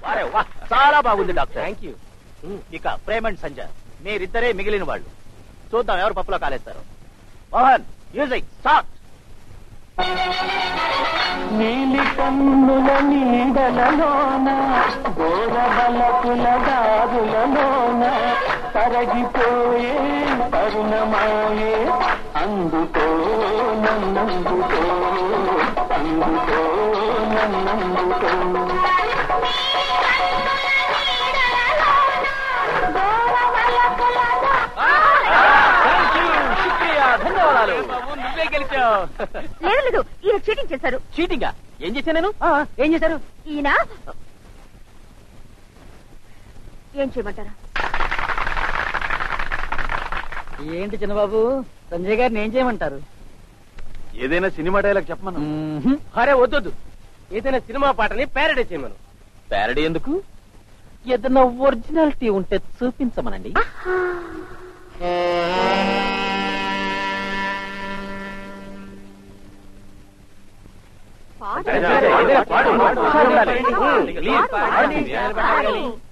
అరే వా, చాలా బాగుంది డాక్టర్ థ్యాంక్ యూ ఇక ప్రేమ్ అండ్ సంజయ్ మీరిద్దరే మిగిలిన వాళ్ళు చూద్దాం ఎవరు పప్పులో కాలేస్తారు మోహన్ మ్యూజిక్ స్టార్ట్ నీలి కన్నుల నీడలలోన గోరబలకుల దారులలోన తరగిపోయే తరుణమాయే అందుకో నన్నందుకో అందుకో నన్నందుకో ధన్యవాదాలు నువ్వే గెలిచావు లేదు లేదు ఈయన చీటింగ్ చేశారు చీటింగా ఏం చేశాను నేను ఏం చేశారు ఈయన ఏం చేయమంటారా ఏంటి చిన్నబాబు సంజయ్ గారిని ఏం చేయమంటారు ఏదైనా సినిమా డైలాగ్ చెప్పమను అరే వద్దొద్దు ఏదైనా సినిమా పాటని ప్యారడీ చేయమను ప్యారడీ ఎందుకు ఏదైనా ఒరిజినాలిటీ ఉంటే చూపించమనండి పాడు. అదే, అదే, అదే, పాడు, పాడు. పాడు. ఉండాలి. పాడు. ప్లీజ్, పాడు. పాడండి. పాడు.